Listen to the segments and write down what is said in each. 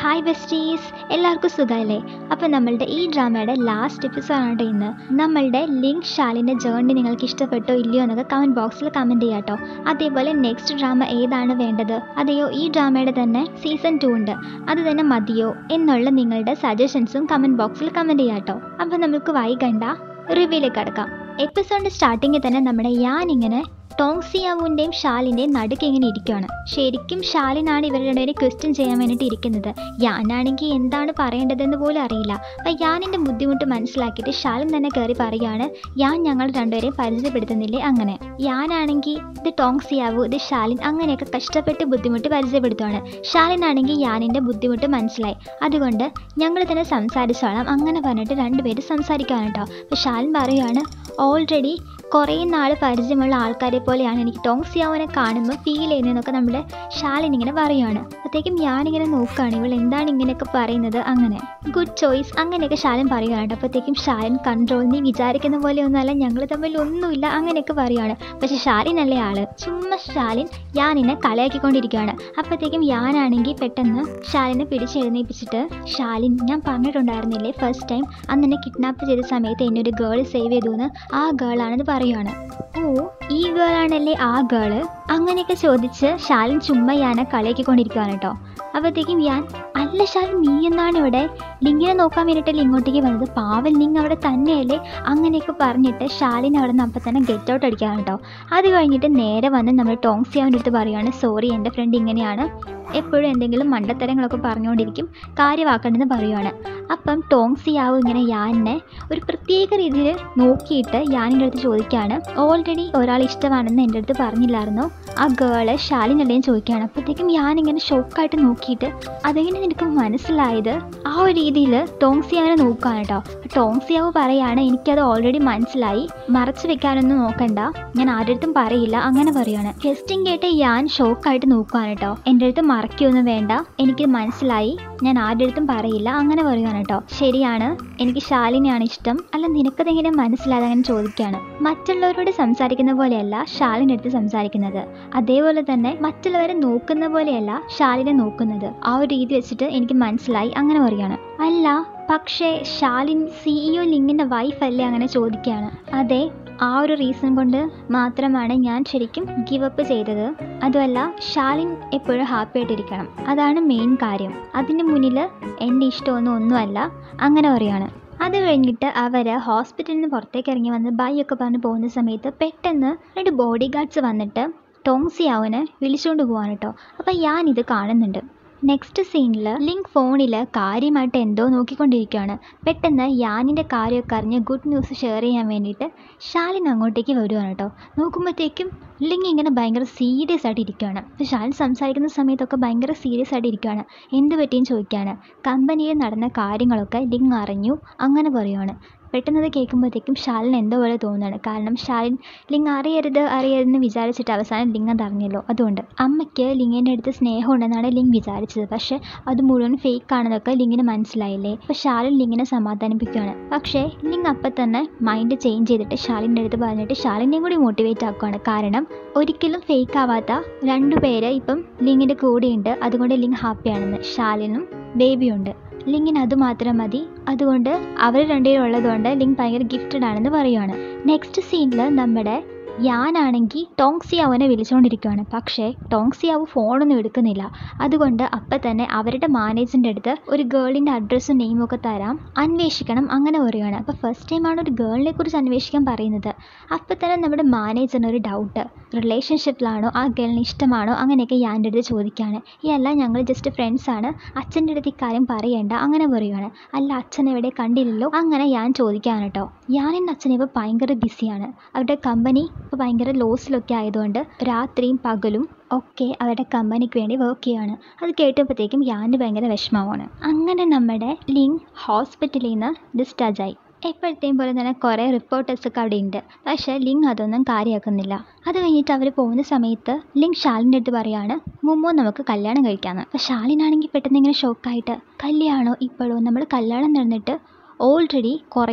hi besties എല്ലാവർക്കും സുഖമല്ലേ അപ്പോൾ നമ്മളുടെ ഈ ഡ്രാമയുടെ ലാസ്റ്റ് എപ്പിസോഡാണ് ഇന്ന് നമ്മളുടെ ലിങ്ക് ഷാലിൻ്റെ ജേർണി നിങ്ങൾക്ക് ഇഷ്ടപ്പെട്ടോ ഇല്ലയോ എന്നൊക്കെ കമൻറ്റ് ബോക്സിൽ കമൻറ്റ് ചെയ്യാം കേട്ടോ അതേപോലെ നെക്സ്റ്റ് ഡ്രാമ ഏതാണ് വേണ്ടത് അതെയോ ഈ ഡ്രാമയുടെ തന്നെ സീസൺ ടു ഉണ്ട് അത് തന്നെ മതിയോ എന്നുള്ള നിങ്ങളുടെ സജഷൻസും കമൻറ്റ് ബോക്സിൽ കമൻറ്റ് ചെയ്യാം കേട്ടോ അപ്പോൾ നമുക്ക് വൈകണ്ട റിവ്യൂലേക്ക് കടക്കാം എപ്പിസോഡിൻ്റെ സ്റ്റാർട്ടിങ്ങിൽ തന്നെ നമ്മുടെ ഞാൻ ഇങ്ങനെ ടോങ്സിയാവുൻ്റെയും ഷാലിൻ്റെയും നടുക്ക് ഇങ്ങനെ ഇരിക്കുകയാണ് ശരിക്കും ഷാലിനാണ് ഇവരുടെ ഇടയിൽ ക്വസ്റ്റ്യൻ ചെയ്യാൻ വേണ്ടിയിട്ട് ഇരിക്കുന്നത് ഞാനാണെങ്കിൽ എന്താണ് പറയേണ്ടതെന്ന് പോലും അറിയില്ല അപ്പം ഞാനെൻ്റെ ബുദ്ധിമുട്ട് മനസ്സിലാക്കിയിട്ട് ഷാലിൻ തന്നെ കയറി പറയുകയാണ് ഞാൻ ഞങ്ങൾ രണ്ടുപേരെയും പരിചയപ്പെടുത്തുന്നില്ലേ അങ്ങനെ ഞാനാണെങ്കിൽ ഇത് ടോങ്സിയാവു ഇത് ഷാലിൻ അങ്ങനെയൊക്കെ കഷ്ടപ്പെട്ട് ബുദ്ധിമുട്ട് പരിചയപ്പെടുത്തുകയാണ് ഷാലിനാണെങ്കിൽ ഞാനിൻ്റെ ബുദ്ധിമുട്ട് മനസ്സിലായി അതുകൊണ്ട് ഞങ്ങൾ തന്നെ സംസാരിച്ചോളാം അങ്ങനെ പറഞ്ഞിട്ട് രണ്ടുപേരും സംസാരിക്കുകയാണ് കേട്ടോ അപ്പോൾ ഷാലിൻ പറയുകയാണ് ഓൾറെഡി കുറേ നാൾ പരിചയമുള്ള ആൾക്കാരെ പോലെയാണ് എനിക്ക് ടോങ്സിയാവനെ കാണുമ്പോൾ ഫീൽ ചെയ്യുന്നതെന്നൊക്കെ നമ്മുടെ ഷാലിൻ ഇങ്ങനെ പറയുകയാണ് അപ്പോഴത്തേക്കും ഞാനിങ്ങനെ നോക്കുകയാണ് ഇവൾ എന്താണ് ഇങ്ങനെയൊക്കെ പറയുന്നത് അങ്ങനെ ഗുഡ് ചോയ്സ് അങ്ങനെയൊക്കെ ഷാലിൻ പറയുകയാണ് കേട്ടോ അപ്പോഴത്തേക്കും ഷാലിൻ കൺട്രോൾ നീ വിചാരിക്കുന്ന പോലെ ഒന്നുമല്ല ഞങ്ങൾ തമ്മിൽ ഒന്നുമില്ല അങ്ങനെയൊക്കെ പറയുകയാണ് പക്ഷെ ഷാലിൻ അല്ലേ ആള് ചുമ്മാ ഷാലിൻ ഞാനിനെ കളയാക്കിക്കൊണ്ടിരിക്കുകയാണ് അപ്പോഴത്തേക്കും ഞാനാണെങ്കിൽ പെട്ടെന്ന് ഷാലിനെ പിടിച്ചെഴുന്നേൽപ്പിച്ചിട്ട് ഷാലിൻ ഞാൻ പറഞ്ഞിട്ടുണ്ടായിരുന്നില്ലേ ഫസ്റ്റ് ടൈം അന്ന് എന്നെ കിഡ്നാപ്പ് ചെയ്ത സമയത്ത് എന്നെ ഒരു ഗേൾ സേവ് ചെയ്തു എന്ന് ആ ഗേളാണെന്ന് പറയുകയാണ് ഓ ഈ ഗേളാണല്ലേ ആ ഗേള് അങ്ങനെയൊക്കെ ചോദിച്ച് ഷാലിൻ ചുമ്മാ ഞാനെ കളിയാക്കിക്കൊണ്ടിരിക്കുകയാണ് കേട്ടോ അപ്പോഴത്തേക്കും ഞാൻ അല്ല ഷാലിൻ നീ എന്നാണ് ഇവിടെ ലിങ്ങിനെ നോക്കാൻ വേണ്ടിയിട്ടല്ലേ ഇങ്ങോട്ടേക്ക് വന്നത് പാവൽ ലിങ് അവിടെ തന്നെയല്ലേ അങ്ങനെയൊക്കെ പറഞ്ഞിട്ട് ഷാലിൻ അവിടെ നിന്ന് അപ്പം തന്നെ ഗെറ്റ് ഔട്ട് അടിക്കുകയാണ് കേട്ടോ അത് കഴിഞ്ഞിട്ട് നേരെ വന്ന് നമ്മൾ ടോങ്സിയാവിൻ്റെ അടുത്ത് പറയുകയാണ് സോറി എൻ്റെ ഫ്രണ്ട് ഇങ്ങനെയാണ് എപ്പോഴും എന്തെങ്കിലും മണ്ടത്തരങ്ങളൊക്കെ പറഞ്ഞുകൊണ്ടിരിക്കും കാര്യമാക്കണ്ടെന്ന് പറയുവാണ് അപ്പം ടോങ്സിയാവ് ഇങ്ങനെ യാനെ ഒരു പ്രത്യേക രീതിയിൽ നോക്കിയിട്ട് യാനിൻ്റെ അടുത്ത് ചോദിക്കുകയാണ് ഓൾറെഡി ഒരാൾ ഇഷ്ടമാണെന്ന് എൻ്റെ അടുത്ത് പറഞ്ഞില്ലായിരുന്നോ ആ ഗേള് ഷാലിനല്ലേന്ന് ചോദിക്കുകയാണ് അപ്പോഴത്തേക്കും ഞാനിങ്ങനെ ഷോക്കായിട്ട് നോക്കിയിട്ട് അതെങ്ങനെ നിനക്ക് മനസ്സിലായത് ആ ഒരു രീതിയിൽ ടോങ്സിയാവിനെ നോക്കുകയാണ് കേട്ടോ ടോങ്സിയാവ് പറയാണ് എനിക്കത് ഓൾറെഡി മനസ്സിലായി മറച്ചു വെക്കാനൊന്നും നോക്കണ്ട ഞാൻ ആരുടെ അടുത്തും പറയില്ല അങ്ങനെ പറയാണ് ജസ്റ്റിംഗ് കേട്ട് ഞാൻ ഷോക്കായിട്ട് നോക്കുകയാണ് കേട്ടോ എൻ്റെ അടുത്ത് മറക്കൊന്നും വേണ്ട എനിക്ക് മനസ്സിലായി ഞാൻ ആരുടെ അടുത്തും പറയില്ല അങ്ങനെ പറയുകയാണ് കേട്ടോ ശരിയാണ് എനിക്ക് ശാലിനെയാണ് ഇഷ്ടം അല്ല നിനക്കതെങ്ങനെ മനസ്സിലായത് അങ്ങനെ ചോദിക്കുകയാണ് മറ്റുള്ളവരോട് സംസാരിക്കുന്ന പോലെയല്ല ശാലിൻ്റെ അടുത്ത് സംസാരിക്കുന്നത് അതേപോലെ തന്നെ മറ്റുള്ളവരെ നോക്കുന്ന പോലെയല്ല ശാലിനെ നോക്കുന്നത് ആ ഒരു രീതി വെച്ചിട്ട് എനിക്ക് മനസ്സിലായി അങ്ങനെ പറയുകയാണ് അല്ല പക്ഷേ ശാലിൻ സിഇഒ ലിങ്ങിൻ്റെ വൈഫല്ലേ അങ്ങനെ ചോദിക്കുകയാണ് അതെ ആ ഒരു റീസൺ കൊണ്ട് മാത്രമാണ് ഞാൻ ശരിക്കും ഗിവ് അപ്പ് ചെയ്തത് അതുമല്ല ഷാലിൻ എപ്പോഴും ഹാപ്പി ആയിട്ടിരിക്കണം അതാണ് മെയിൻ കാര്യം അതിന് മുന്നിൽ എൻ്റെ ഇഷ്ടമൊന്നും ഒന്നുമല്ല അങ്ങനെ പറയാണ് അത് കഴിഞ്ഞിട്ട് അവർ ഹോസ്പിറ്റലിൽ നിന്ന് പുറത്തേക്ക് ഇറങ്ങി വന്ന് ബൈ ഒക്കെ പറഞ്ഞ് പോകുന്ന സമയത്ത് പെട്ടെന്ന് രണ്ട് ബോഡി ഗാർഡ്സ് വന്നിട്ട് ടോങ്സിയാവിനെ വിളിച്ചുകൊണ്ട് പോവാണ് കേട്ടോ അപ്പം ഞാനിത് കാണുന്നുണ്ട് നെക്സ്റ്റ് സീനിൽ ലിങ്ക് ഫോണിൽ കാര്യമായിട്ട് എന്തോ നോക്കിക്കൊണ്ടിരിക്കുകയാണ് പെട്ടെന്ന് യാനിൻ്റെ കാര്യമൊക്കെ അറിഞ്ഞ് ഗുഡ് ന്യൂസ് ഷെയർ ചെയ്യാൻ വേണ്ടിയിട്ട് ഷാലിൻ അങ്ങോട്ടേക്ക് വരുവാണ് കേട്ടോ നോക്കുമ്പോഴത്തേക്കും ലിങ്ക് ഇങ്ങനെ ഭയങ്കര സീരിയസ് ആയിട്ട് ഇരിക്കുകയാണ് അപ്പോൾ ഷാലിൻ സംസാരിക്കുന്ന സമയത്തൊക്കെ ഭയങ്കര സീരിയസ് ആയിട്ട് ഇരിക്കുകയാണ് എന്ത് പറ്റിയും ചോദിക്കുകയാണ് കമ്പനിയിൽ നടന്ന കാര്യങ്ങളൊക്കെ ലിങ്ക് അറിഞ്ഞു അങ്ങനെ പറയുവാണ് പെട്ടെന്ന് അത് കേൾക്കുമ്പോഴത്തേക്കും ഷാലിന് എന്തോ പോലെ തോന്നുകയാണ് കാരണം ഷാലിൻ ലിങ് അറിയരുത് അറിയരുതെന്ന് വിചാരിച്ചിട്ട് അവസാനം ലിങ് അത് അറിഞ്ഞല്ലോ അതുകൊണ്ട് അമ്മയ്ക്ക് ലിങ്ങിൻ്റെ അടുത്ത് സ്നേഹമുണ്ടെന്നാണ് ലിങ് വിചാരിച്ചത് പക്ഷേ അത് മുഴുവൻ ഫേക്ക് ആണെന്നൊക്കെ ലിങ്ങിന് മനസ്സിലായില്ലേ അപ്പോൾ ഷാലിൻ ലിങ്ങിനെ സമാധാനിപ്പിക്കുകയാണ് പക്ഷേ ലിങ് അപ്പം തന്നെ മൈൻഡ് ചേഞ്ച് ചെയ്തിട്ട് ഷാലിൻ്റെ അടുത്ത് പറഞ്ഞിട്ട് ഷാലിനെയും കൂടി മോട്ടിവേറ്റ് ആക്കുകയാണ് കാരണം ഒരിക്കലും ഫേക്ക് ആവാത്ത രണ്ടുപേര് ഇപ്പം ലിങ്ങിൻ്റെ കൂടെയുണ്ട് അതുകൊണ്ട് ലിങ് ഹാപ്പിയാണെന്ന് ഷാലിനും ബേബിയുണ്ട് ലിങ്കിന് അത് മാത്രം മതി അതുകൊണ്ട് അവർ രണ്ടുപേരും ഉള്ളതുകൊണ്ട് ലിങ്ക് ഭയങ്കര ഗിഫ്റ്റഡ് ആണെന്ന് പറയുവാണ് നെക്സ്റ്റ് സീനിൽ നമ്മുടെ ഞാനാണെങ്കിൽ ടോങ്സിയാവിനെ വിളിച്ചുകൊണ്ടിരിക്കുകയാണ് പക്ഷേ ടോങ്സിയാവ് ഫോണൊന്നും എടുക്കുന്നില്ല അതുകൊണ്ട് അപ്പം തന്നെ അവരുടെ മാനേജറിൻ്റെ അടുത്ത് ഒരു ഗേളിൻ്റെ അഡ്രസ്സും നെയിമും ഒക്കെ തരാം അന്വേഷിക്കണം അങ്ങനെ പറയുകയാണ് അപ്പോൾ ഫസ്റ്റ് ടൈമാണ് ഒരു ഗേളിനെ കുറിച്ച് അന്വേഷിക്കാൻ പറയുന്നത് അപ്പം തന്നെ നമ്മുടെ മാനേജറിന് ഒരു ഡൗട്ട് റിലേഷൻഷിപ്പിലാണോ ആ ഗേളിന് ഇഷ്ടമാണോ അങ്ങനെയൊക്കെ ഞാൻ്റെ അടുത്ത് ചോദിക്കുകയാണ് ഈ അല്ല ഞങ്ങൾ ജസ്റ്റ് ഫ്രണ്ട്സാണ് അച്ഛൻ്റെ അടുത്ത് ഇക്കാര്യം പറയേണ്ട അങ്ങനെ പറയുകയാണ് അല്ല അച്ഛൻ എവിടെ കണ്ടില്ലല്ലോ അങ്ങനെ ഞാൻ ചോദിക്കുകയാണ് കേട്ടോ ഞാൻ എൻ്റെ അച്ഛൻ ഇപ്പോൾ ഭയങ്കര ബിസിയാണ് അവരുടെ കമ്പനി ഇപ്പോൾ ഭയങ്കര ലോസിലൊക്കെ ആയതുകൊണ്ട് രാത്രിയും പകലും ഒക്കെ അവരുടെ കമ്പനിക്ക് വേണ്ടി വർക്ക് ചെയ്യാണ് അത് കേട്ടപ്പോഴത്തേക്കും ഞാൻ ഭയങ്കര വിഷമമാണ് അങ്ങനെ നമ്മുടെ ലിങ്ക് ഹോസ്പിറ്റലിൽ നിന്ന് ഡിസ്ചാർജ് ആയി എപ്പോഴത്തെയും പോലെ തന്നെ കുറേ റിപ്പോർട്ടേഴ്സൊക്കെ അവിടെ ഉണ്ട് പക്ഷേ ലിങ്ക് അതൊന്നും കാര്യമാക്കുന്നില്ല അത് കഴിഞ്ഞിട്ട് അവർ പോകുന്ന സമയത്ത് ലിങ്ക് ഷാലിൻ്റെ അടുത്ത് പറയാണ് മുമ്പോ നമുക്ക് കല്യാണം കഴിക്കാമെന്ന് അപ്പോൾ ഷാലിനാണെങ്കിൽ പെട്ടെന്ന് ഇങ്ങനെ ഷോക്കായിട്ട് കല്യാണോ ഇപ്പോഴോ നമ്മൾ കല്യാണം നടന്നിട്ട് ഓൾറെഡി കുറേ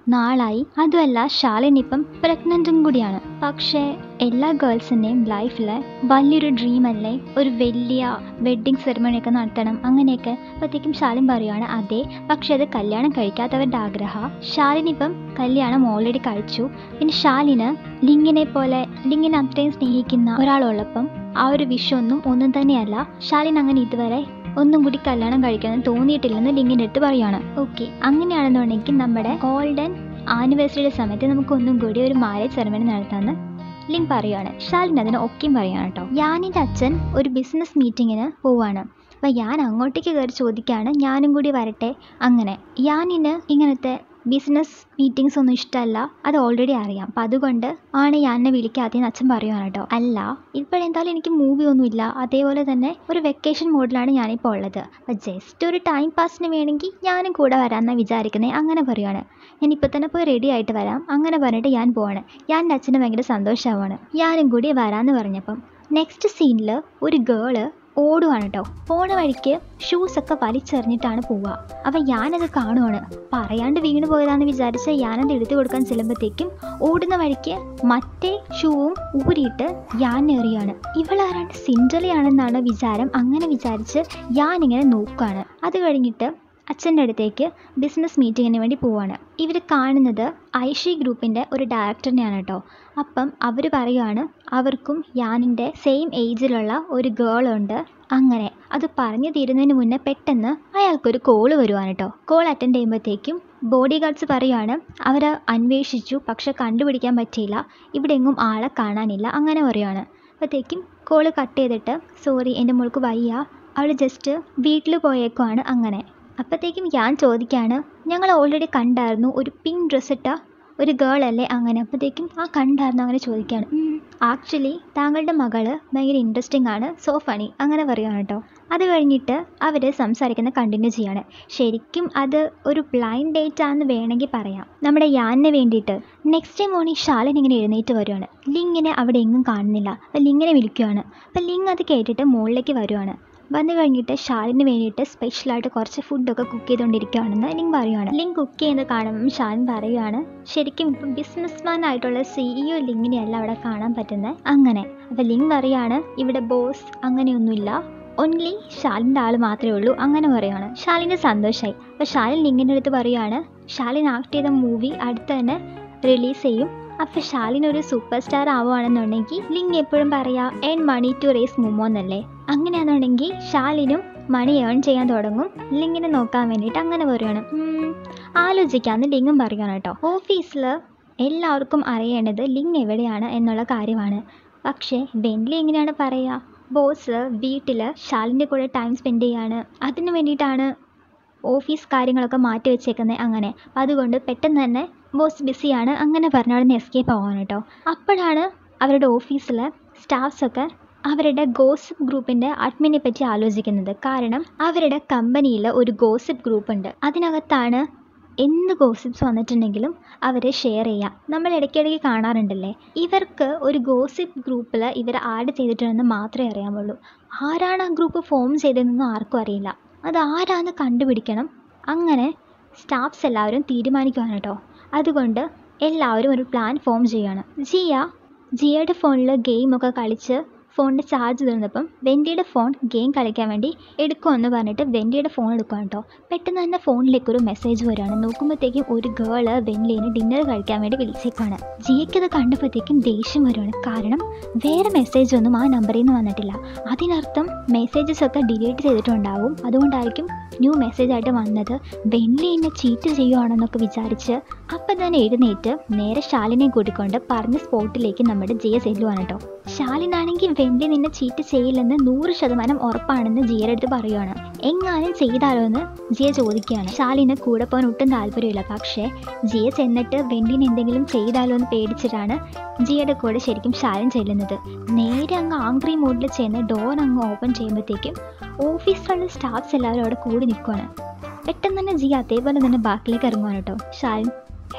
നാളായി അതുമല്ല ശാലിനി ഇപ്പം പ്രഗ്നൻറ്റും കൂടിയാണ് പക്ഷേ എല്ലാ ഗേൾസിൻ്റെയും ലൈഫിൽ വലിയൊരു ഡ്രീം അല്ലേ ഒരു വലിയ വെഡ്ഡിങ് സെറിമണി ഒക്കെ നടത്തണം അങ്ങനെയൊക്കെ അപ്പോഴത്തേക്കും ശാലിൻ പറയുകയാണ് അതെ പക്ഷേ അത് കല്യാണം കഴിക്കാത്തവരുടെ ആഗ്രഹം ശാലിനി ഇപ്പം കല്യാണം ഓൾറെഡി കഴിച്ചു പിന്നെ ശാലിന് ലിങ്ങിനെ പോലെ ലിങ്ങിനെ അത്രയും സ്നേഹിക്കുന്ന ഒരാളുള്ളപ്പം ആ ഒരു വിഷമൊന്നും ഒന്നും തന്നെയല്ല ശാലിൻ അങ്ങനെ ഇതുവരെ ഒന്നും കൂടി കല്യാണം കഴിക്കണം തോന്നിയിട്ടില്ലെന്ന് ലിങ്ങിൻ്റെ അടുത്ത് പറയാണ് ഓക്കെ അങ്ങനെയാണെന്നുണ്ടെങ്കിൽ നമ്മുടെ ഗോൾഡൻ ആനിവേഴ്സറിയുടെ സമയത്ത് നമുക്ക് ഒന്നും കൂടി ഒരു മാരേജ് സെറമണി നടത്താമെന്ന് ലിങ് പറയുകയാണ് ഷാലിൻ അതിന് ഒക്കെയും പറയുകയാണ് കേട്ടോ യാനിൻ്റെ അച്ഛൻ ഒരു ബിസിനസ് മീറ്റിങ്ങിന് പോവാണ് അപ്പം ഞാൻ അങ്ങോട്ടേക്ക് കയറി ചോദിക്കുകയാണ് ഞാനും കൂടി വരട്ടെ അങ്ങനെ യാനിന് ഇങ്ങനത്തെ ബിസിനസ് മീറ്റിങ്സ് ഒന്നും ഇഷ്ടമല്ല അത് ഓൾറെഡി അറിയാം അപ്പം അതുകൊണ്ട് ആണ് ഞാൻ എന്നെ വിളിക്കാത്തതെന്ന് അച്ഛൻ പറയുകയാണ് കേട്ടോ അല്ല ഇപ്പോഴെന്തായാലും എനിക്ക് മൂവി ഒന്നുമില്ല അതേപോലെ തന്നെ ഒരു വെക്കേഷൻ മോഡിലാണ് ഞാനിപ്പോൾ ഉള്ളത് അപ്പം ജസ്റ്റ് ഒരു ടൈം പാസിന് വേണമെങ്കിൽ ഞാനും കൂടെ വരാമെന്നാണ് വിചാരിക്കുന്നത് അങ്ങനെ പറയുകയാണ് ഞാനിപ്പോൾ തന്നെ പോയി റെഡി ആയിട്ട് വരാം അങ്ങനെ പറഞ്ഞിട്ട് ഞാൻ പോവാണ് ഞാൻ എൻ്റെ അച്ഛന് ഭയങ്കര സന്തോഷമാവാണ് ഞാനും കൂടി വരാമെന്ന് പറഞ്ഞപ്പം നെക്സ്റ്റ് സീനിൽ ഒരു ഗേള് ഓടുവാണ് കേട്ടോ പോണ വഴിക്ക് ഷൂസൊക്കെ വലിച്ചെറിഞ്ഞിട്ടാണ് പോവുക അപ്പം ഞാനത് കാണുവാണ് പറയാണ്ട് വീണ് പോയതാണെന്ന് വിചാരിച്ച് ഞാനത് എടുത്തു കൊടുക്കാൻ ചെല്ലുമ്പോഴത്തേക്കും ഓടുന്ന വഴിക്ക് മറ്റേ ഷൂവും ഊരിയിട്ട് ഞാൻ എറിയാണ് ഇവളാരാണ്ട് സിൻഡറിയാണെന്നാണ് വിചാരം അങ്ങനെ വിചാരിച്ച് ഞാനിങ്ങനെ നോക്കുകയാണ് അത് കഴിഞ്ഞിട്ട് അച്ഛൻ്റെ അടുത്തേക്ക് ബിസിനസ് മീറ്റിങ്ങിന് വേണ്ടി പോവാണ് ഇവർ കാണുന്നത് ഐഷി ഗ്രൂപ്പിൻ്റെ ഒരു ഡയറക്ടറിനെയാണ് കേട്ടോ അപ്പം അവർ പറയുകയാണ് അവർക്കും യാനിൻ്റെ സെയിം ഏജിലുള്ള ഒരു ഗേൾ ഉണ്ട് അങ്ങനെ അത് പറഞ്ഞു തീരുന്നതിന് മുന്നേ പെട്ടെന്ന് അയാൾക്കൊരു കോള് വരുവാണ് കേട്ടോ കോൾ അറ്റൻഡ് ചെയ്യുമ്പോഴത്തേക്കും ബോഡി ഗാർഡ്സ് പറയുകയാണ് അവർ അന്വേഷിച്ചു പക്ഷെ കണ്ടുപിടിക്കാൻ പറ്റിയില്ല ഇവിടെ എങ്ങും ആളെ കാണാനില്ല അങ്ങനെ പറയുകയാണ് അപ്പോഴത്തേക്കും കോള് കട്ട് ചെയ്തിട്ട് സോറി എൻ്റെ മോൾക്ക് വയ്യ അവൾ ജസ്റ്റ് വീട്ടിൽ പോയേക്കുവാണ് അങ്ങനെ അപ്പോഴത്തേക്കും ഞാൻ ചോദിക്കുകയാണ് ഞങ്ങൾ ഓൾറെഡി കണ്ടായിരുന്നു ഒരു പിങ്ക് ഡ്രസ്സ് ഇട്ട ഒരു ഗേൾ അല്ലേ അങ്ങനെ അപ്പോഴത്തേക്കും ആ കണ്ടായിരുന്നു അങ്ങനെ ചോദിക്കുകയാണ് ആക്ച്വലി താങ്കളുടെ മകള് ഭയങ്കര ഇൻട്രസ്റ്റിംഗ് ആണ് സോ ഫണി അങ്ങനെ പറയുകയാണ് കേട്ടോ അത് കഴിഞ്ഞിട്ട് അവർ സംസാരിക്കുന്ന കണ്ടിന്യൂ ചെയ്യാണ് ശരിക്കും അത് ഒരു ബ്ലൈൻഡ് ഡേറ്റ് ആണെന്ന് വേണമെങ്കിൽ പറയാം നമ്മുടെ യാനിന് വേണ്ടിയിട്ട് നെക്സ്റ്റ് ഡേ മോർണിംഗ് ഷാലൻ ഇങ്ങനെ എഴുന്നേറ്റ് വരുവാണ് ലിങ്ങിനെ അവിടെ എങ്ങും കാണുന്നില്ല അപ്പം ലിങ്ങിനെ വിളിക്കുവാണ് അപ്പം ലിങ് അത് കേട്ടിട്ട് മുകളിലേക്ക് വരുവാണ് വന്നു കഴിഞ്ഞിട്ട് ഷാലിന് വേണ്ടിയിട്ട് സ്പെഷ്യലായിട്ട് കുറച്ച് ഫുഡൊക്കെ കുക്ക് ചെയ്തുകൊണ്ടിരിക്കുകയാണെന്ന് ലിങ് പറയുകയാണ് ലിങ് കുക്ക് ചെയ്യുന്നത് കാണുമ്പം ഷാലിൻ പറയുകയാണ് ശരിക്കും ഇപ്പം ബിസിനസ്മാൻ ആയിട്ടുള്ള സിഇഒ ലിങ്ങിനെയല്ല അവിടെ കാണാൻ പറ്റുന്നത് അങ്ങനെ അപ്പോൾ ലിങ് പറയുകയാണ് ഇവിടെ ബോസ് അങ്ങനെയൊന്നുമില്ല ഓൺലി ഷാലിൻ്റെ ആൾ മാത്രമേ ഉള്ളൂ അങ്ങനെ പറയുകയാണ് ഷാലിന് സന്തോഷമായി അപ്പോൾ ഷാലിൻ ലിങ്ങിൻ്റെ അടുത്ത് പറയുകയാണ് ഷാലിൻ ആക്ട് ചെയ്ത മൂവി അടുത്ത് തന്നെ റിലീസ് ചെയ്യും അപ്പോൾ ഷാലിൻ ഒരു സൂപ്പർ സ്റ്റാർ ആവുകയാണെന്നുണ്ടെങ്കിൽ ലിങ് എപ്പോഴും പറയാ ഏൺ മണി ടു റേസ് മുമോ എന്നല്ലേ അങ്ങനെയാണെന്നുണ്ടെങ്കിൽ ഷാലിനും മണി ഏൺ ചെയ്യാൻ തുടങ്ങും ലിങ്ങിനെ നോക്കാൻ വേണ്ടിയിട്ട് അങ്ങനെ പറയുകയാണ് ഉം, ആലോചിക്കാമെന്ന് ലിങ്ങും പറയുകയാണ് കേട്ടോ ഓഫീസിൽ എല്ലാവർക്കും അറിയേണ്ടത് ലിങ് എവിടെയാണ് എന്നുള്ള കാര്യമാണ് പക്ഷേ ബെൻലി എങ്ങനെയാണ് പറയുക ബോസ് വീട്ടിൽ ഷാലിൻ്റെ കൂടെ ടൈം സ്പെൻഡ് ചെയ്യാണ് അതിന് വേണ്ടിയിട്ടാണ് ഓഫീസ് കാര്യങ്ങളൊക്കെ മാറ്റി വെച്ചേക്കുന്നത് അങ്ങനെ അപ്പം അതുകൊണ്ട് പെട്ടെന്ന് തന്നെ ബോസ് ബിസിയാണ് അങ്ങനെ പറഞ്ഞ അവിടെ നിന്ന് എസ്കേപ്പ് ആവാണ് കേട്ടോ അപ്പോഴാണ് അവരുടെ ഓഫീസിലെ സ്റ്റാഫ്സൊക്കെ അവരുടെ ഗോസിപ്പ് ഗ്രൂപ്പിൻ്റെ അഡ്മിനെ പറ്റി ആലോചിക്കുന്നത് കാരണം അവരുടെ കമ്പനിയിൽ ഒരു ഗോസിപ്പ് ഗ്രൂപ്പ് ഉണ്ട് അതിനകത്താണ് എന്ത് ഗോസിപ്സ് വന്നിട്ടുണ്ടെങ്കിലും അവരെ ഷെയർ ചെയ്യാം നമ്മൾ ഇടയ്ക്കിടയ്ക്ക് കാണാറുണ്ടല്ലേ ഇവർക്ക് ഒരു ഗോസിപ്പ് ഗ്രൂപ്പിൽ ഇവർ ആഡ് ചെയ്തിട്ടുണ്ടെന്ന് മാത്രമേ അറിയാമുള്ളൂ ആരാണ് ആ ഗ്രൂപ്പ് ഫോം ചെയ്തതെന്നൊന്നും ആർക്കും അറിയില്ല അത് ആരാന്ന് കണ്ടുപിടിക്കണം അങ്ങനെ സ്റ്റാഫ്സ് എല്ലാവരും തീരുമാനിക്കുകയാണ് കേട്ടോ അതുകൊണ്ട് എല്ലാവരും ഒരു പ്ലാൻ ഫോം ചെയ്യുകയാണ് ജിയ ജിയയുടെ ഫോണിൽ ഗെയിമൊക്കെ കളിച്ച് ഫോണിൻ്റെ ചാർജ് തീർന്നപ്പം വെൻഡിയുടെ ഫോൺ ഗെയിം കളിക്കാൻ വേണ്ടി എടുക്കുമെന്ന് പറഞ്ഞിട്ട് വെൻഡിയുടെ ഫോൺ എടുക്കുകയാണ് കേട്ടോ പെട്ടെന്ന് തന്നെ ഫോണിലേക്ക് ഒരു മെസ്സേജ് വരികയാണ് നോക്കുമ്പോഴത്തേക്കും ഒരു ഗേള് വെൻലിനെ ഡിന്നർ കഴിക്കാൻ വേണ്ടി വിളിച്ചേക്കാണ് ജിയയ്ക്ക് അത് കണ്ടപ്പോഴത്തേക്കും ദേഷ്യം വരുവാണ് കാരണം വേറെ മെസ്സേജ് ഒന്നും ആ നമ്പറിൽ നിന്ന് വന്നിട്ടില്ല അതിനർത്ഥം മെസ്സേജസ് ഒക്കെ ഡിലീറ്റ് ചെയ്തിട്ടുണ്ടാവും അതുകൊണ്ടായിരിക്കും ന്യൂ മെസ്സേജ് ആയിട്ട് വന്നത് വെൻലി എന്നെ ചീറ്റ് ചെയ്യുവാണെന്നൊക്കെ വിചാരിച്ച് അപ്പം തന്നെ എഴുന്നേറ്റ് നേരെ ശാലിനെ കൂട്ടിക്കൊണ്ട് പറഞ്ഞ സ്പോട്ടിലേക്ക് നമ്മുടെ ജിയ ചെല്ലുവാണ് കേട്ടോ ശാലിനാണെങ്കിൽ വെൻലി നിന്നെ ചീറ്റ് ചെയ്യില്ലെന്ന് നൂറ് ശതമാനം ഉറപ്പാണെന്ന് ജിയയുടെ അടുത്ത് പറയുവാണ് എങ്ങാനും ചെയ്താലോ എന്ന് ജിയ ചോദിക്കുകയാണ് ശാലിന് കൂടെ പോകാൻ ഒട്ടും താല്പര്യമില്ല പക്ഷേ ജിയ ചെന്നിട്ട് വെൻലിന് എന്തെങ്കിലും ചെയ്താലോ എന്ന് പേടിച്ചിട്ടാണ് ജിയയുടെ കൂടെ ശരിക്കും ശാലിൻ ചെല്ലുന്നത് നേരെ അങ്ങ് ആംഗ്രി മോഡിൽ ചെന്ന് ഡോർ അങ്ങ് ഓപ്പൺ ചെയ്യുമ്പോഴത്തേക്കും ഓഫീസിലുള്ള സ്റ്റാഫ്സ് എല്ലാവരും അവിടെ കൂടി നിൽക്കുകയാണ് പെട്ടെന്ന് തന്നെ ജിയ അതേപോലെ തന്നെ ബാക്കിലേക്ക് ഇറങ്ങുവാണ് കേട്ടോ ഷാലിൻ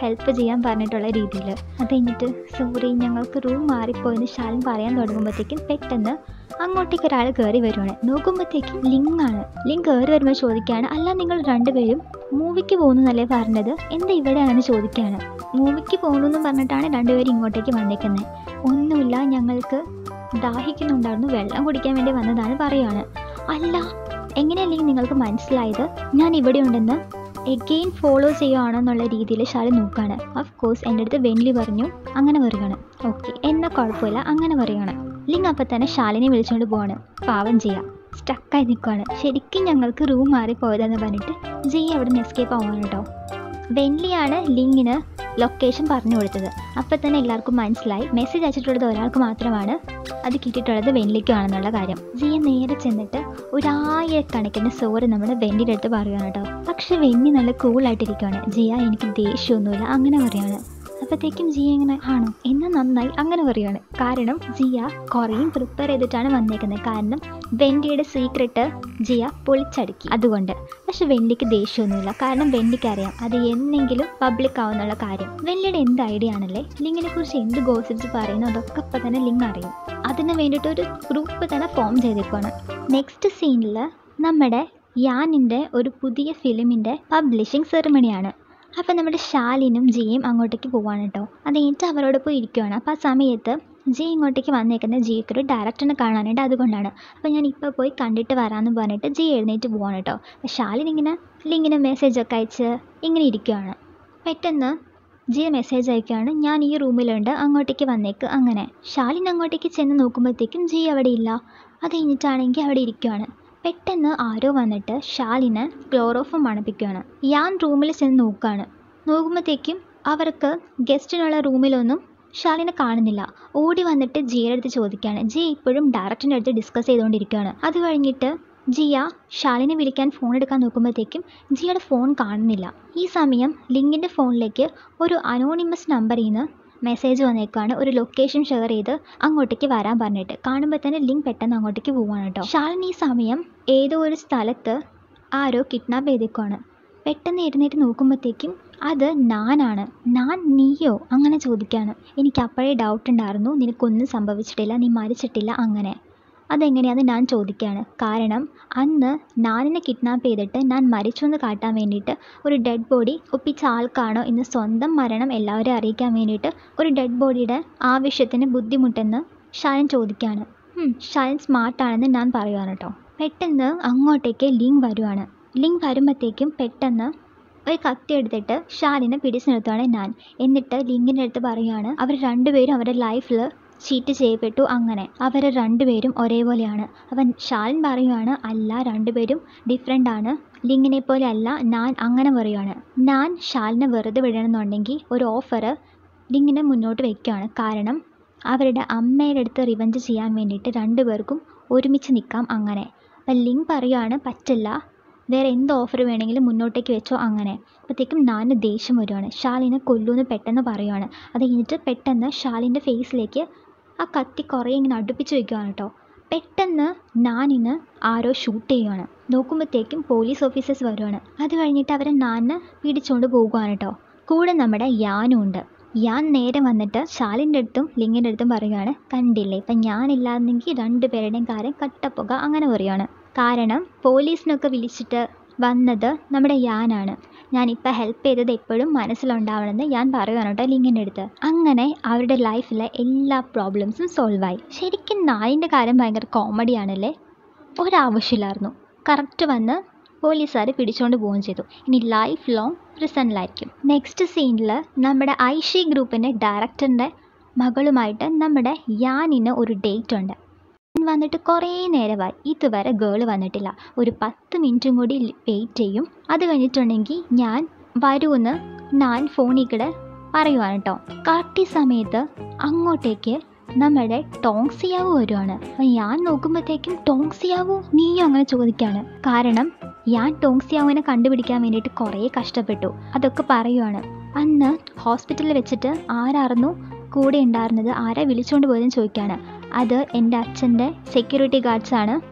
ഹെൽപ്പ് ചെയ്യാൻ പറഞ്ഞിട്ടുള്ള രീതിയിൽ അത് കഴിഞ്ഞിട്ട് സോറി ഞങ്ങൾക്ക് റൂം മാറിപ്പോയെന്ന് ശാലിൻ പറയാൻ തുടങ്ങുമ്പോഴത്തേക്കും പെട്ടെന്ന് അങ്ങോട്ടേക്ക് ഒരാൾ കയറി വരുവാണ് നോക്കുമ്പോഴത്തേക്കും ലിങ്ക് ആണ് ലിങ്ക് കയറി വരുമ്പോൾ ചോദിക്കുകയാണ് അല്ല നിങ്ങൾ രണ്ടുപേരും മൂവിക്ക് പോകുന്നതല്ലേ പറഞ്ഞത് എന്താ ഇവിടെയാണെന്ന് ചോദിക്കുകയാണ് മൂവിക്ക് പോകുന്നു എന്ന് പറഞ്ഞിട്ടാണ് രണ്ടുപേരും ഇങ്ങോട്ടേക്ക് വന്നേക്കുന്നത് ഒന്നുമില്ല ഞങ്ങൾക്ക് ദാഹിക്കുന്നുണ്ടായിരുന്നു വെള്ളം കുടിക്കാൻ വേണ്ടി വന്നതാണ് പറയുകയാണ് അല്ല എങ്ങനെയല്ലെങ്കിൽ നിങ്ങൾക്ക് മനസ്സിലായത് ഞാൻ ഇവിടെ ഉണ്ടെന്ന് എഗെയിൻ ഫോളോ ചെയ്യുകയാണെന്നുള്ള രീതിയിൽ ഷാലി നോക്കുകയാണ് ഓഫ് കോഴ്സ് എൻ്റെ അടുത്ത് വെൻലി പറഞ്ഞു അങ്ങനെ പറയുകയാണ് ഓക്കെ എന്നാൽ കുഴപ്പമില്ല അങ്ങനെ പറയുകയാണ് ലിങ് അപ്പം തന്നെ ശാലിനെ വിളിച്ചുകൊണ്ട് പോവാണ് പാവം ചെയ്യാം സ്റ്റക്കായി നിൽക്കുകയാണ് ശരിക്കും ഞങ്ങൾക്ക് റൂം മാറിപ്പോയതെന്ന് പറഞ്ഞിട്ട് ജി അവിടെ നിന്ന് എസ്കേപ്പ് ആവാണ് കേട്ടോ വെൻലിയാണ് ലിങ്ങിന് ലൊക്കേഷൻ പറഞ്ഞു കൊടുത്തത് അപ്പം തന്നെ എല്ലാവർക്കും മനസ്സിലായി മെസ്സേജ് അയച്ചിട്ടുള്ളത് ഒരാൾക്ക് മാത്രമാണ് അത് കിട്ടിയിട്ടുള്ളത് വെൻലിക്കാണെന്നുള്ള കാര്യം ജിയ നേരെ ചെന്നിട്ട് ഒരായിരക്കണക്കിന് സോറ് നമ്മുടെ വെന്നിൻ്റെ അടുത്ത് പറയുകയാണ് കേട്ടോ പക്ഷെ വെന്നി നല്ല കൂളായിട്ടിരിക്കുകയാണ് ജിയ എനിക്ക് ദേഷ്യമൊന്നുമില്ല അങ്ങനെ പറയാണ് അപ്പോഴത്തേക്കും ജിയ ഇങ്ങനെ ആണോ എന്നാൽ നന്നായി അങ്ങനെ പറയുകയാണ് കാരണം ജിയ കുറേയും പ്രിപ്പയർ ചെയ്തിട്ടാണ് വന്നേക്കുന്നത് കാരണം വെൻഡിയുടെ സീക്രട്ട് ജിയ പൊളിച്ചടുക്കി അതുകൊണ്ട് പക്ഷെ വെൻഡിക്ക് ദേഷ്യമൊന്നുമില്ല കാരണം വെൻഡിക്ക് അറിയാം അത് എന്നെങ്കിലും പബ്ലിക് ആവുന്നുള്ള കാര്യം വെള്ളിയുടെ എന്ത് ഐഡിയ ആണല്ലേ ലിങ്ങിനെ കുറിച്ച് എന്ത് ഗോസിപ്സ് പറയുന്നു അതൊക്കെ ഇപ്പം തന്നെ ലിങ്ക് അറിയും അതിന് വേണ്ടിയിട്ട് ഒരു ഗ്രൂപ്പ് തന്നെ ഫോം ചെയ്തേക്കുവാണ് നെക്സ്റ്റ് സീനിൽ നമ്മുടെ യാനിൻ്റെ ഒരു പുതിയ ഫിലിമിൻ്റെ പബ്ലിഷിംഗ് സെറിമണിയാണ് അപ്പോൾ നമ്മുടെ ശാലിനും ജിയും അങ്ങോട്ടേക്ക് പോവാണ് കേട്ടോ അത് കഴിഞ്ഞിട്ട് അവരോട് പോയി ഇരിക്കുവാണ് അപ്പോൾ ആ സമയത്ത് ജി ഇങ്ങോട്ടേക്ക് വന്നേക്കുന്ന ജിക്ക് ഒരു ഡയറക്ടറിനെ കാണാനായിട്ട് അതുകൊണ്ടാണ് അപ്പോൾ ഞാൻ ഇപ്പോൾ പോയി കണ്ടിട്ട് വരാമെന്ന് പറഞ്ഞിട്ട് ജി എഴുന്നേറ്റ് പോവാണ് കേട്ടോ അപ്പോൾ ശാലിൻ ഇങ്ങനെ ലിങ്ങിന് മെസ്സേജൊക്കെ അയച്ച് ഇങ്ങനെ ഇരിക്കുവാണ് പെട്ടെന്ന് ജിയ മെസ്സേജ് അയക്കുകയാണ് ഞാൻ ഈ റൂമിലുണ്ട് അങ്ങോട്ടേക്ക് വന്നേക്ക് അങ്ങനെ ശാലിൻ അങ്ങോട്ടേക്ക് ചെന്ന് നോക്കുമ്പോഴത്തേക്കും ജി അവിടെ ഇല്ല അത് കഴിഞ്ഞിട്ടാണെങ്കിൽ അവിടെ ഇരിക്കുവാണ് പെട്ടെന്ന് ആരോ വന്നിട്ട് ശാലിന് ക്ലോറോഫോം മണപ്പിക്കുകയാണ് ഞാൻ റൂമിൽ ചെന്ന് നോക്കുകയാണ് നോക്കുമ്പോഴത്തേക്കും അവർക്ക് ഗസ്റ്റിനുള്ള റൂമിലൊന്നും ശാലിനെ കാണുന്നില്ല ഓടി വന്നിട്ട് ജിയുടെ അടുത്ത് ചോദിക്കുകയാണ് ജി ഇപ്പോഴും ഡയറക്ടറിൻ്റെ അടുത്ത് ഡിസ്കസ് ചെയ്തുകൊണ്ടിരിക്കുകയാണ് അത് കഴിഞ്ഞിട്ട് ജിയ ഷാലിനെ വിളിക്കാൻ ഫോൺ എടുക്കാൻ നോക്കുമ്പോഴത്തേക്കും ജിയുടെ ഫോൺ കാണുന്നില്ല ഈ സമയം ലിങ്കിൻ്റെ ഫോണിലേക്ക് ഒരു അനോണിമസ് നമ്പറിൽ നിന്ന് മെസ്സേജ് വന്നേക്കാണ് ഒരു ലൊക്കേഷൻ ഷെയർ ചെയ്ത് അങ്ങോട്ടേക്ക് വരാൻ പറഞ്ഞിട്ട് കാണുമ്പോൾ തന്നെ ലിങ്ക് പെട്ടെന്ന് അങ്ങോട്ടേക്ക് പോവാണ് കേട്ടോ ഷാലിൻ ഈ സമയം ഏതോ ഒരു സ്ഥലത്ത് ആരോ കിഡ്നാപ്പ് ചെയ്തേക്കുവാണ് പെട്ടെന്ന് എഴുന്നേറ്റ് നോക്കുമ്പോഴത്തേക്കും അത് നാനാണ് ഞാൻ നീയോ അങ്ങനെ ചോദിക്കുകയാണ് എനിക്ക് അപ്പോഴേ ഡൗട്ട് ഉണ്ടായിരുന്നു നിനക്കൊന്നും സംഭവിച്ചിട്ടില്ല നീ മരിച്ചിട്ടില്ല അങ്ങനെ അതെങ്ങനെയാണെന്ന് ഞാൻ ചോദിക്കുകയാണ് കാരണം അന്ന് നാനിനെ കിഡ്നാപ്പ് ചെയ്തിട്ട് ഞാൻ മരിച്ചു എന്ന് കാട്ടാൻ വേണ്ടിയിട്ട് ഒരു ഡെഡ് ബോഡി ഒപ്പിച്ച ആൾക്കാണോ ഇന്ന് സ്വന്തം മരണം എല്ലാവരെയും അറിയിക്കാൻ വേണ്ടിയിട്ട് ഒരു ഡെഡ് ബോഡിയുടെ ആവശ്യത്തിന് ബുദ്ധിമുട്ടെന്ന് ഷായൻ ചോദിക്കുകയാണ് ഉം, ഷായൻ സ്മാർട്ടാണെന്ന് ഞാൻ പറയുകയാണ് കേട്ടോ പെട്ടെന്ന് അങ്ങോട്ടേക്ക് ലിങ്ക് വരുവാണ് ലിങ്ക് വരുമ്പോഴത്തേക്കും പെട്ടെന്ന് ഒരു കത്തി എടുത്തിട്ട് ഷാലിനെ പിടിച്ചു നിർത്തുകയാണ് ഞാൻ എന്നിട്ട് ലിങ്കിൻ്റെ അടുത്ത് പറയുകയാണ് അവർ രണ്ടുപേരും അവരുടെ ലൈഫിൽ ചീറ്റ് ചെയ്യപ്പെട്ടു അങ്ങനെ അവർ രണ്ടുപേരും ഒരേപോലെയാണ് അവൻ ഷാലിൻ പറയുകയാണ് അല്ല രണ്ടുപേരും ഡിഫറെൻ്റ് ആണ് ലിങ്ങിനെ പോലെ അല്ല ഞാൻ അങ്ങനെ പറയുകയാണ് ഞാൻ ഷാലിനെ വെറുതെ വിടണമെന്നുണ്ടെങ്കിൽ ഒരു ഓഫർ ലിങ്ങിനെ മുന്നോട്ട് വയ്ക്കുകയാണ് കാരണം അവരുടെ അമ്മയുടെ അടുത്ത് റിവഞ്ച് ചെയ്യാൻ വേണ്ടിയിട്ട് രണ്ടുപേർക്കും ഒരുമിച്ച് നിൽക്കാം അങ്ങനെ അപ്പം ലിങ്ക് പറയുകയാണ് പറ്റില്ല വേറെ എന്ത് ഓഫർ വേണമെങ്കിലും മുന്നോട്ടേക്ക് വെച്ചോ അങ്ങനെ അപ്പോഴത്തേക്കും നാന് ദേഷ്യം വരുവാണ് ഷാലിനെ കൊല്ലൂന്ന് പെട്ടെന്ന് പറയുവാണ് അത് കഴിഞ്ഞിട്ട് പെട്ടെന്ന് ഷാലിൻ്റെ ഫേസിലേക്ക് ആ കത്തി കുറേ ഇങ്ങനെ അടുപ്പിച്ച് വെക്കുകയാണ് കേട്ടോ പെട്ടെന്ന് നാനിന് ആരോ ഷൂട്ട് ചെയ്യുവാണ് നോക്കുമ്പോഴത്തേക്കും പോലീസ് ഓഫീസേഴ്സ് വരുവാണ് അത് കഴിഞ്ഞിട്ട് അവരെ നാന് പിടിച്ചുകൊണ്ട് പോകുവാണ് കേട്ടോ കൂടെ നമ്മുടെ യാനും ഉണ്ട് യാൻ നേരെ വന്നിട്ട് ഷാലിൻ്റെ അടുത്തും ലിങ്ങിൻ്റെ അടുത്തും പറയുകയാണ് കണ്ടില്ലേ ഇപ്പം ഞാനില്ലാന്നെങ്കിൽ രണ്ടുപേരുടെയും കാര്യം കട്ടപ്പുക അങ്ങനെ പറയുകയാണ് കാരണം പോലീസിനൊക്കെ വിളിച്ചിട്ട് വന്നത് നമ്മുടെ യാനാണ് ഞാനിപ്പോൾ ഹെൽപ്പ് ചെയ്തത് എപ്പോഴും മനസ്സിലുണ്ടാവണമെന്ന് ഞാൻ പറയുകയാണ് കേട്ടോ ലിങ്ങിൻ്റെ അടുത്ത് അങ്ങനെ അവരുടെ ലൈഫിലെ എല്ലാ പ്രോബ്ലംസും സോൾവ് ആയി ശരിക്കും നായിൻ്റെ കാര്യം ഭയങ്കര കോമഡിയാണല്ലേ ഒരാവശ്യമില്ലായിരുന്നു കറക്റ്റ് വന്ന് പോലീസുകാർ പിടിച്ചുകൊണ്ട് പോവുകയും ചെയ്തു ഇനി ലൈഫ് ലോങ് പ്രിസണിലായിരിക്കും നെക്സ്റ്റ് സീനിൽ നമ്മുടെ ഐഷി ഗ്രൂപ്പിൻ്റെ ഡയറക്ടറിൻ്റെ മകളുമായിട്ട് നമ്മുടെ യാനിന് ഒരു ഡേറ്റ് ഉണ്ട് വന്നിട്ട് കുറേ നേരമായി ഇതുവരെ ഗേൾ വന്നിട്ടില്ല ഒരു പത്ത് മിനിറ്റും കൂടി വെയിറ്റ് ചെയ്യും അത് കഴിഞ്ഞിട്ടുണ്ടെങ്കിൽ ഞാൻ വരുമെന്ന് ഞാൻ ഫോണിൽ കൂടെ പറയുവാണ് കേട്ടോ കറക്റ്റ് സമയത്ത് അങ്ങോട്ടേക്ക് നമ്മുടെ ടോങ്സിയാവു വരുവാണ് അപ്പം ഞാൻ നോക്കുമ്പോഴത്തേക്കും ടോങ്സിയാവു നീയോ അങ്ങനെ ചോദിക്കാണ് കാരണം ഞാൻ ടോങ്സിയാവുവിനെ കണ്ടുപിടിക്കാൻ വേണ്ടിയിട്ട് കുറേ കഷ്ടപ്പെട്ടു അതൊക്കെ പറയുവാണ് അന്ന് ഹോസ്പിറ്റലിൽ വെച്ചിട്ട് ആരായിരുന്നു കൂടെ ഉണ്ടായിരുന്നത് ആരാ വിളിച്ചുകൊണ്ട് പോയതെന്ന് ചോദിക്കുകയാണ് അത് എൻ്റെ അച്ഛൻ്റെ സെക്യൂരിറ്റി ഗാർഡ്സാണ്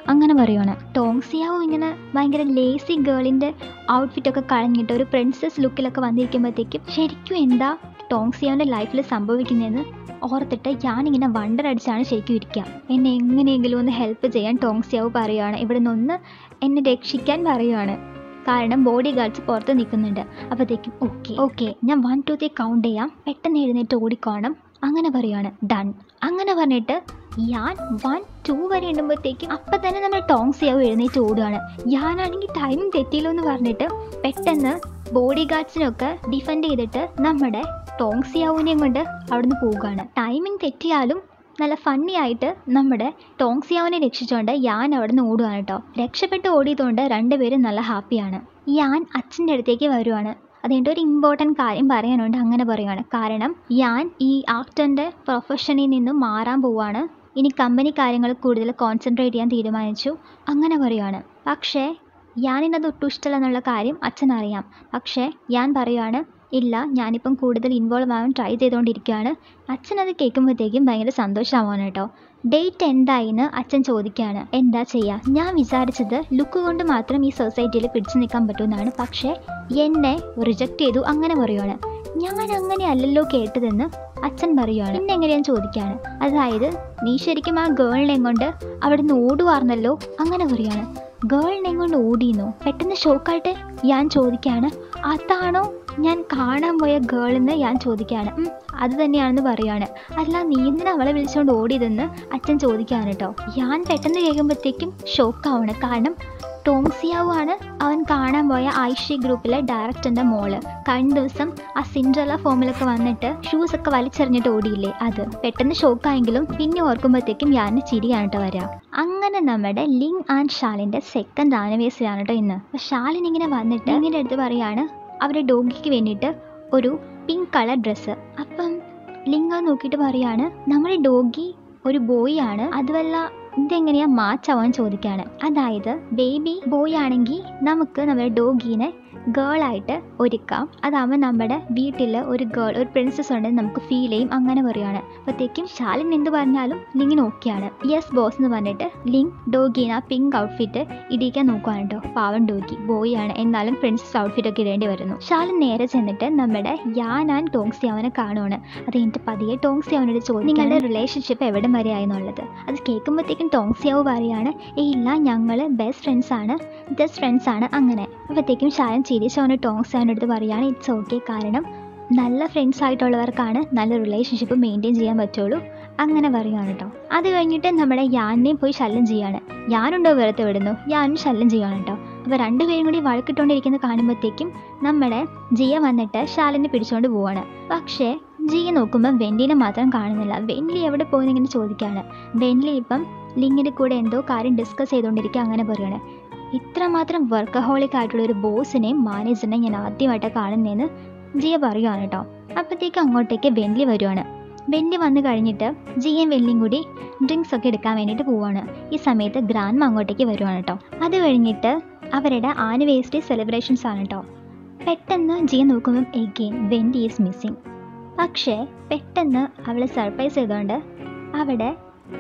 അങ്ങനെ പറയുവാണ് ടോങ്സിയാവും ഇങ്ങനെ ഭയങ്കര ലേസി ഗേളിൻ്റെ ഔട്ട്ഫിറ്റൊക്കെ കളഞ്ഞിട്ട് ഒരു പ്രിൻസസ് ലുക്കിലൊക്കെ വന്നിരിക്കുമ്പോഴത്തേക്കും ശരിക്കും എന്താ ടോങ്സിയാവിൻ്റെ ലൈഫിൽ സംഭവിക്കുന്നതെന്ന് ഓർത്തിട്ട് ഞാനിങ്ങനെ വണ്ടർ അടിച്ചാണ് ശരിക്കും ഇരിക്കുക എന്നെ എങ്ങനെയെങ്കിലും ഒന്ന് ഹെൽപ്പ് ചെയ്യാൻ ടോങ്സിയാവ് പറയുകയാണ് ഇവിടെ നിന്ന് എന്നെ രക്ഷിക്കാൻ പറയുകയാണ് കാരണം ബോഡി ഗാർഡ്സ് പുറത്ത് നിൽക്കുന്നുണ്ട് അപ്പോഴത്തേക്കും ഓക്കെ ഓക്കെ ഞാൻ വൺ ടു ത്രീ കൗണ്ട് ചെയ്യാം പെട്ടെന്ന് എഴുന്നേറ്റ് ഓടിക്കോണം അങ്ങനെ പറയുകയാണ് ഡൺ അങ്ങനെ പറഞ്ഞിട്ട് ഞാൻ വൺ ടു വരെ എണ്ണുമ്പോഴത്തേക്കും അപ്പം തന്നെ നമ്മുടെ ടോങ്സിയാവ് എഴുന്നേറ്റ് ഓടുകയാണ് ഞാനാണെങ്കിൽ ടൈമിംഗ് തെറ്റിയില്ലോ എന്ന് പറഞ്ഞിട്ട് പെട്ടെന്ന് ബോഡി ഗാർഡ്സിനൊക്കെ ഡിഫെൻഡ് ചെയ്തിട്ട് നമ്മുടെ ടോങ്സിയാവിനെയും കൊണ്ട് അവിടുന്ന് പോവുകയാണ് ടൈമിംഗ് തെറ്റിയാലും നല്ല ഫണ്ണി ആയിട്ട് നമ്മുടെ ടോങ്സിയാവിനെ രക്ഷിച്ചുകൊണ്ട് ഞാൻ അവിടെ നിന്ന് ഓടുകയാണ് കേട്ടോ രക്ഷപ്പെട്ട് ഓടിയതുകൊണ്ട് രണ്ടുപേരും നല്ല ഹാപ്പിയാണ് ഞാൻ അച്ഛൻ്റെ അടുത്തേക്ക് വരുവാണ് അതുകൊണ്ട് ഒരു ഇമ്പോർട്ടൻറ്റ് കാര്യം പറയാനുണ്ട് അങ്ങനെ പറയുവാണ് കാരണം ഞാൻ ഈ ആക്ടറിൻ്റെ പ്രൊഫഷനിൽ നിന്നും മാറാൻ പോവാണ് ഇനി കമ്പനി കാര്യങ്ങൾ കൂടുതൽ കോൺസെൻട്രേറ്റ് ചെയ്യാൻ തീരുമാനിച്ചു അങ്ങനെ പറയുവാണ് പക്ഷേ ഞാനിന്നത് ഒട്ടും ഇഷ്ടമല്ല എന്നുള്ള കാര്യം അച്ഛൻ അറിയാം പക്ഷേ ഞാൻ പറയുവാണ് ഇല്ല ഞാനിപ്പം കൂടുതൽ ഇൻവോൾവ് ആവാൻ ട്രൈ ചെയ്തുകൊണ്ടിരിക്കുകയാണ് അച്ഛൻ അത് കേൾക്കുമ്പോഴത്തേക്കും ഭയങ്കര സന്തോഷമാവാണ് കേട്ടോ ഡേറ്റ് എന്തായിന്ന് അച്ഛൻ ചോദിക്കുകയാണ് എന്താ ചെയ്യുക ഞാൻ വിചാരിച്ചത് ലുക്ക് കൊണ്ട് മാത്രം ഈ സൊസൈറ്റിയിൽ പിടിച്ചു നിൽക്കാൻ പറ്റുമെന്നാണ് പക്ഷേ എന്നെ റിജക്റ്റ് ചെയ്തു അങ്ങനെ പറയുവാണ് ഞാൻ അങ്ങനെ അല്ലല്ലോ കേട്ടതെന്ന് അച്ഛൻ പറയുവാണ് പിന്നെ എങ്ങനെയാന്ന് ചോദിക്കുകയാണ് അതായത് നീ ശരിക്കും ആ ഗേളിനെ കൊണ്ട് അവിടെ നിന്ന് ഓടുവാർന്നല്ലോ അങ്ങനെ പറയുവാണ് ഗേളിനെ കൊണ്ട് ഓടിയെന്നോ പെട്ടെന്ന് ഷോക്കായിട്ട് ഞാൻ ചോദിക്കുകയാണ് അതാണോ ഞാൻ കാണാൻ പോയ ഗേളെന്ന് ഞാൻ ചോദിക്കുകയാണ് "ഉം, അത് തന്നെയാണെന്ന് പറയാണ് അല്ല നീ എന്തിനാ അവളെ വിളിച്ചുകൊണ്ട് ഓടിയതെന്ന് അച്ഛൻ ചോദിക്കുകയാണ് കേട്ടോ ഞാൻ പെട്ടെന്ന് കേൾക്കുമ്പോഴത്തേക്കും ഷോക്കാവാണ് കാരണം ടോങ്സിയാവു ആണ് അവൻ കാണാൻ പോയ ഐഷി ഗ്രൂപ്പിലെ ഡയറക്ടറിൻ്റെ മോള് കഴിഞ്ഞ ദിവസം ആ സിൻഡ്രല ഫോമിലൊക്കെ വന്നിട്ട് ഷൂസ് ഒക്കെ വലിച്ചെറിഞ്ഞിട്ട് ഓടിയില്ലേ അത് പെട്ടെന്ന് ഷോക്കായെങ്കിലും പിന്നെ ഓർക്കുമ്പോഴത്തേക്കും ഞാൻ ചിരിയാണ് കേട്ടോ വരാം അങ്ങനെ നമ്മുടെ ലിങ് ആൻഡ് ഷാലിൻ്റെ സെക്കൻഡ് ആനിവേഴ്സറി ആണ് കേട്ടോ ഇന്ന് അപ്പോൾ ഷാലിൻ ഇങ്ങനെ വന്നിട്ട് ഇങ്ങനെ അടുത്ത് പറയാണ് അവരുടെ ഡോഗിക്ക് വേണ്ടിയിട്ട് ഒരു പിങ്ക് കളർ ഡ്രസ്സ് അപ്പം ലിംഗ നോക്കിയിട്ട് പറയാണ് നമ്മുടെ ഡോഗി ഒരു ബോയ് ആണ് അതുമല്ല ഇതെങ്ങനെയാ മാച്ച് ആവാൻ ചോദിക്കുകയാണ് അതായത് ബേബി ബോയ് ആണെങ്കിൽ നമുക്ക് നമ്മുടെ ഡോഗീനെ ഗേൾ ആയിട്ട് ഒരുക്കാം അതാകുമ്പോൾ നമ്മുടെ വീട്ടിൽ ഒരു ഗേൾ ഒരു പ്രിൻസസ് ഉണ്ടെന്ന് നമുക്ക് ഫീൽ ചെയ്യും അങ്ങനെ പറയുകയാണ് അപ്പോഴത്തേക്കും ശാലിൻ എന്ത് പറഞ്ഞാലും ലിങ്ങിന് ഓക്കെയാണ് യെസ് ബോസ് എന്ന് പറഞ്ഞിട്ട് ലിങ് ഡോഗീനെ ആ പിങ്ക് ഔട്ട്ഫിറ്റ് ഇടിക്കാൻ നോക്കുവാണ് കേട്ടോ പാവൻ ഡോഗി ബോയ് ആണ് എന്നാലും പ്രിൻസസ് ഔട്ട്ഫിറ്റ് ഒക്കെ ഇടേണ്ടി വരുന്നു ശാലിൻ നേരെ ചെന്നിട്ട് നമ്മുടെ യാൻ ആൻഡ് ടോങ്സി അവനെ കാണുവാണ് അത് കഴിഞ്ഞിട്ട് പതിയെ ടോങ്സി അവനോട് ചോദിക്കും നിങ്ങളുടെ റിലേഷൻഷിപ്പ് എവിടം വരെ ആയെന്നുള്ളത് അത് കേൾക്കുമ്പോഴത്തേക്കും ടോങ്സിയാവ് പറയാണ് ഏ ഇല്ല ഞങ്ങൾ ബെസ്റ്റ് ഫ്രണ്ട്സ് ആണ് ജസ്റ്റ് ഫ്രണ്ട്സ് ആണ് അങ്ങനെ അപ്പോഴത്തേക്കും ശാലൻ ചിരിച്ച് അവന് ടോങ്സ് അവനടുത്ത് പറയാണ് ഇറ്റ്സ് ഓക്കെ കാരണം നല്ല ഫ്രണ്ട്സ് ആയിട്ടുള്ളവർക്കാണ് നല്ല റിലേഷൻഷിപ്പ് മെയിൻറ്റെയിൻ ചെയ്യാൻ പറ്റുള്ളൂ അങ്ങനെ പറയുകയാണ് കേട്ടോ അത് കഴിഞ്ഞിട്ട് നമ്മുടെ യാനെയും പോയി ശല്യം ചെയ്യാണ് ഞാനുണ്ടോ വെറുതെ വിടുന്നു ഞാനും ശല്യം ചെയ്യുകയാണ് കേട്ടോ അപ്പോൾ രണ്ടുപേരും കൂടി വഴക്കിട്ടുകൊണ്ടിരിക്കുന്ന കാണുമ്പോഴത്തേക്കും നമ്മുടെ ജിയ വന്നിട്ട് ശാലിനെ പിടിച്ചുകൊണ്ട് പോവാണ് പക്ഷേ ജിയ നോക്കുമ്പോൾ വെൻലിനെ മാത്രം കാണുന്നില്ല വെൻലി എവിടെ പോയെന്ന് ഇങ്ങനെ ചോദിക്കുകയാണ് വെൻലി ഇപ്പം ലിങ്ങിൻ്റെ കൂടെ എന്തോ കാര്യം ഡിസ്കസ് ചെയ്തുകൊണ്ടിരിക്കുക അങ്ങനെ പറയുകയാണ് ഇത്രമാത്രം വർക്കഹോളിക് ആയിട്ടുള്ള ഒരു ബോസിനെയും മാനേജറിനെയും ഞാൻ ആദ്യമായിട്ടാണ് കാണുന്നതെന്ന് ജിയ പറയുകയാണ് കേട്ടോ അപ്പോഴത്തേക്ക് അങ്ങോട്ടേക്ക് വെൻലി വരുവാണ് വെൻലി വന്നു കഴിഞ്ഞിട്ട് ജിയയും വെല്ലിയും കൂടി ഡ്രിങ്ക്സ് ഒക്കെ എടുക്കാൻ വേണ്ടിയിട്ട് പോവാണ് ഈ സമയത്ത് ഗ്രാൻഡ് അങ്ങോട്ടേക്ക് വരുവാണ് കേട്ടോ അത് കഴിഞ്ഞിട്ട് അവരുടെ ആനിവേഴ്സറി സെലിബ്രേഷൻസ് ആണ് കേട്ടോ പെട്ടെന്ന് ജിയ നോക്കുമ്പം എഗെയിൻ വെൻഡി ഈസ് മിസ്സിങ് പക്ഷേ പെട്ടെന്ന് അവളെ സർപ്രൈസ് ചെയ്തുകൊണ്ട് അവിടെ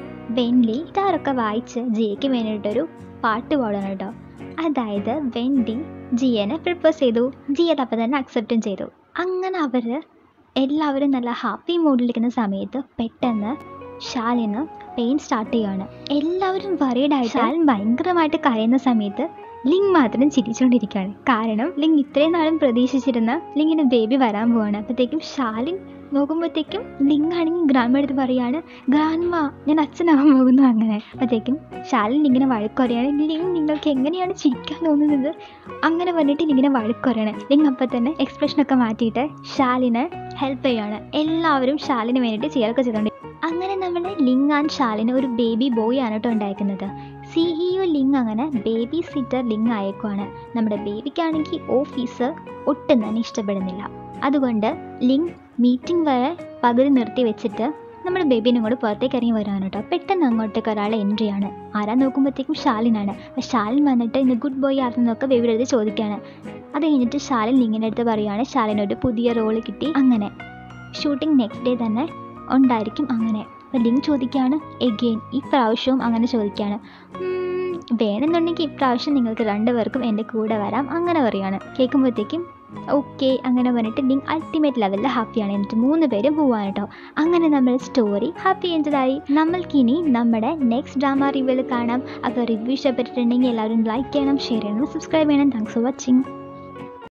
വെൻലി ഗിറ്റാറൊക്കെ വായിച്ച് ജിയയ്ക്ക് വേണ്ടിയിട്ടൊരു പാട്ട് പാടണം കേട്ടോ അതായത് വെൻഡി ജിയനെ പ്രപ്പോസ് ചെയ്തു ജിയ അപ്പം തന്നെ അക്സെപ്റ്റും ചെയ്തു അങ്ങനെ അവർ എല്ലാവരും നല്ല ഹാപ്പി മൂഡിലിരിക്കുന്ന സമയത്ത് പെട്ടെന്ന് ഷാലിന് പെയിൻ സ്റ്റാർട്ട് ചെയ്യുകയാണ് എല്ലാവരും വറീഡായിട്ട് ഷാലിൻ ഭയങ്കരമായിട്ട് കരയുന്ന സമയത്ത് ലിങ് മാത്രം ചിരിച്ചുകൊണ്ടിരിക്കുകയാണ് കാരണം ലിങ് ഇത്രയും നാളും പ്രതീക്ഷിച്ചിരുന്ന ലിങ്ങിന് ബേബി വരാൻ പോവാണ് അപ്പോഴത്തേക്കും ഷാലിൻ നോക്കുമ്പോഴത്തേക്കും ലിങ് ആണെങ്കിൽ ഗ്രാൻഡ് എടുത്ത് പറയാണ് ഗ്രാൻഡ്മ ഞാൻ അച്ഛനാകാൻ പോകുന്നു അങ്ങനെ അപ്പോഴത്തേക്കും ഷാലിൻ ഇങ്ങനെ വഴക്കുറയാണ് ലിങ് നിങ്ങൾക്ക് എങ്ങനെയാണ് ചിരിക്കാൻ തോന്നുന്നത് അങ്ങനെ പറഞ്ഞിട്ട് ഇങ്ങനെ വഴക്കുറയാണ് ലിങ് അപ്പം തന്നെ എക്സ്പ്രഷനൊക്കെ മാറ്റിയിട്ട് ഷാലിനെ ഹെൽപ്പ് ചെയ്യുകയാണ് എല്ലാവരും ഷാലിന് വേണ്ടിയിട്ട് ചെയ്യൊക്കെ ചെയ്തുകൊണ്ട് അങ്ങനെ നമ്മുടെ ലിങ് ആൻഡ് ഷാലിന് ഒരു ബേബി ബോയ് ആണ് കേട്ടോ ഉണ്ടായിരിക്കുന്നത് സിഇഒ ലിങ് അങ്ങനെ ബേബി സിറ്റർ ലിങ് ആയേക്കുവാണ് നമ്മുടെ ബേബിക്കാണെങ്കിൽ ഓഫീസ് ഒട്ടും തന്നെ ഇഷ്ടപ്പെടുന്നില്ല അതുകൊണ്ട് ലിങ് മീറ്റിംഗ് വരെ പകുതി നിർത്തി വെച്ചിട്ട് നമ്മുടെ ബേബീനും കൂടെ പുറത്തേക്ക് ഇറങ്ങി വരാണ് കേട്ടോ പെട്ടെന്ന് അങ്ങോട്ടേക്ക് ഒരാളെ എൻട്രി ആണ് ആരാ നോക്കുമ്പോഴത്തേക്കും ഷാലിനാണ് അപ്പോൾ ഷാലിൻ വന്നിട്ട് ഇന്ന് ഗുഡ് ബോയ് ആണെന്നൊക്കെ ബേബിയുടെ അടുത്ത് ചോദിക്കുകയാണ് അത് കഴിഞ്ഞിട്ട് ഷാലിൻ ലിങ്ങിൻ്റെ അടുത്ത് പറയുകയാണ് ഷാലിന് ഒരു പുതിയ റോള് കിട്ടി അങ്ങനെ ഷൂട്ടിംഗ് നെക്സ്റ്റ് ഡേ തന്നെ ഉണ്ടായിരിക്കും അങ്ങനെ അപ്പോൾ ലിങ്ക് ചോദിക്കുകയാണ് എഗെയിൻ ഈ പ്രാവശ്യവും അങ്ങനെ ചോദിക്കുകയാണ് "ഉം, വേണമെന്നുണ്ടെങ്കിൽ ഇപ്രാവശ്യം നിങ്ങൾക്ക് രണ്ടുപേർക്കും എൻ്റെ കൂടെ വരാം അങ്ങനെ പറയുകയാണ് കേൾക്കുമ്പോഴത്തേക്കും ഓക്കെ അങ്ങനെ പറഞ്ഞിട്ട് ലിങ്ക് അൾട്ടിമേറ്റ് ലെവലിൽ ഹാപ്പിയാണ് എന്നിട്ട് മൂന്ന് പേരും പോവാണ് കേട്ടോ അങ്ങനെ നമ്മൾ സ്റ്റോറി ഹാപ്പി എൻഡായി നമ്മൾക്കിനി നമ്മുടെ നെക്സ്റ്റ് ഡ്രാമ റിവ്യൂവിൽ കാണാം അപ്പോൾ റിവ്യൂ ഇഷ്ടപ്പെട്ടിട്ടുണ്ടെങ്കിൽ എല്ലാവരും ലൈക്ക് ചെയ്യണം ഷെയർ ചെയ്യണം സബ്സ്ക്രൈബ് ചെയ്യണം താങ്ക്സ് ഫോർ വാച്ചിങ്